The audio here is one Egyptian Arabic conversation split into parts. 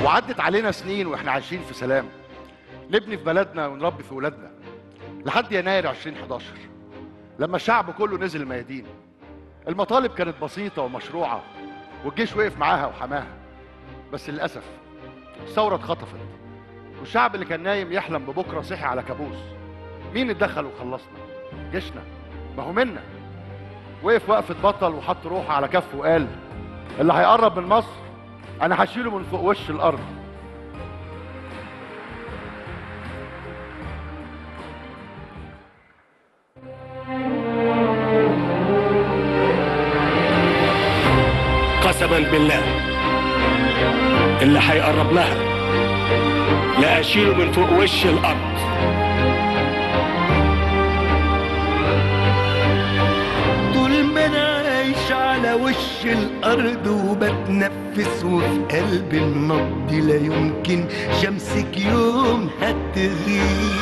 وعدت علينا سنين واحنا عايشين في سلام نبني في بلدنا ونربي في ولادنا لحد يناير 2011 لما الشعب كله نزل الميادين المطالب كانت بسيطة ومشروعة والجيش وقف معاها وحماها بس للأسف الثورة اتخطفت والشعب اللي كان نايم يحلم ببكرة صحي على كابوس مين اتدخل وخلصنا؟ جيشنا ما هو منا وقف وقفة بطل وحط روحه على كفه وقال اللي هيقرب من مصر أنا هشيله من فوق وش الأرض قسما بالله اللي هيقرب لها لا اشيله من فوق وش الارض طول ما انا عايش على وش الارض وبتنفس وفي قلبي النبض لا يمكن شمسك يوم هتغيب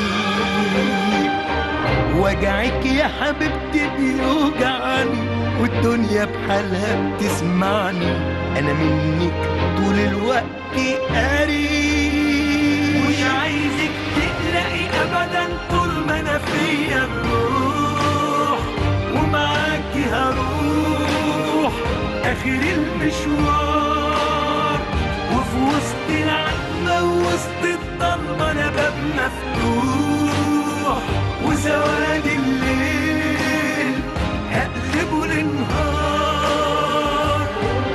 وجعك يا حبيبتي بيوجعني والدنيا بحالها بتسمعني انا منك طول الوقت قريب مش عايزك تقلقي ابدا طول ما انا فيا الروح ومعاكي هروح اخر المشوار وفي وسط العتمة وسط الضلمة انا باب مفتوح وسواد الليل هقلبه لنهار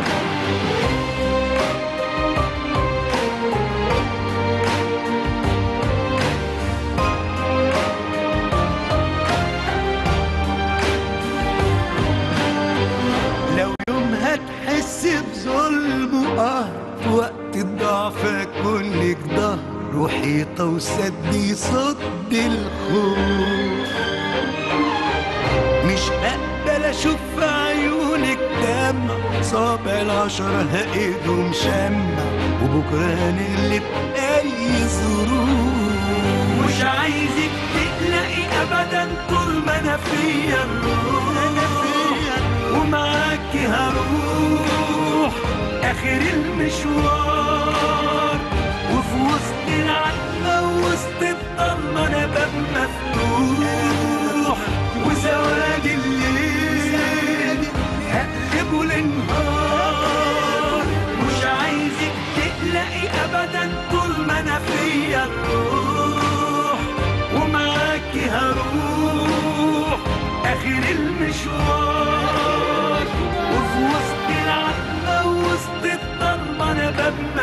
لو يوم هتحس بظلم وقهر في وقت الضعف كلك ظهر وحيطة وسد صد الخوف مش هقبل اشوف في عيونك دمع صابع العشرة هقيده مشمع وبكرة هنقلب اي ظروف مش عايزك تقلقي ابدا طول ما انا فيا الروح انا فيا ومعاكي هروح اخر المشوار وفي وسط العتمة وسط الضلمة انا باب مفتوح وسواد الليل هقلبه لنهار مش عايزك تقلقي ابدا طول ما انا فيا الروح ومعاكي هروح اخر المشوار وفي وسط العتمة وسط الضلمة انا باب